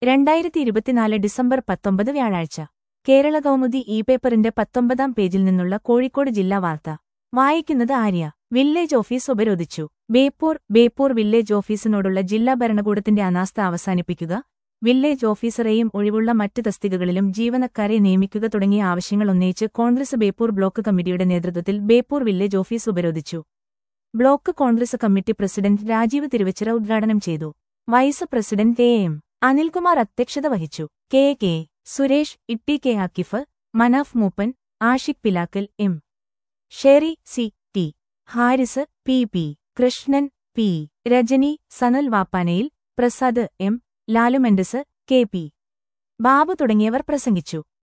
രണ്ടായിരത്തി ഇരുപത്തിനാല് ഡിസംബർ പത്തൊമ്പത് വ്യാഴാഴ്ച കേരള കൗമുദി ഇ പേപ്പറിന്റെ പത്തൊമ്പതാം പേജിൽ നിന്നുള്ള കോഴിക്കോട് ജില്ലാ വാർത്ത വായിക്കുന്നത് ആര്യ വില്ലേജ് ഓഫീസ് ഉപരോധിച്ചു ബേപ്പൂർ ബേപ്പൂർ വില്ലേജ് ഓഫീസിനോടുള്ള ജില്ലാ ഭരണകൂടത്തിന്റെ അനാസ്ഥ അവസാനിപ്പിക്കുക വില്ലേജ് ഓഫീസറെയും ഒഴിവുള്ള മറ്റ് തസ്തികകളിലും ജീവനക്കാരെ നിയമിക്കുക തുടങ്ങിയ ആവശ്യങ്ങൾ ഉന്നയിച്ച് കോൺഗ്രസ് ബേപ്പൂർ ബ്ലോക്ക് കമ്മിറ്റിയുടെ നേതൃത്വത്തിൽ ബേപ്പൂർ വില്ലേജ് ഓഫീസ് ഉപരോധിച്ചു block Congress committee president Rajeev Thiruvachira ഉദ്ഘാടനം ചെയ്തു vice president A M Anilkumar അധ്യക്ഷത വഹിച്ചു K K Suresh Itty K Aakif Manaf Mooppan Ashiq Pilakkal M Sherry C T Haris P P Krishnan P Rajani Sanal വാപ്പാനയിൽ Prasad M Lalu Mendes K P Babu തുടങ്ങിയവർ പ്രസംഗിച്ചു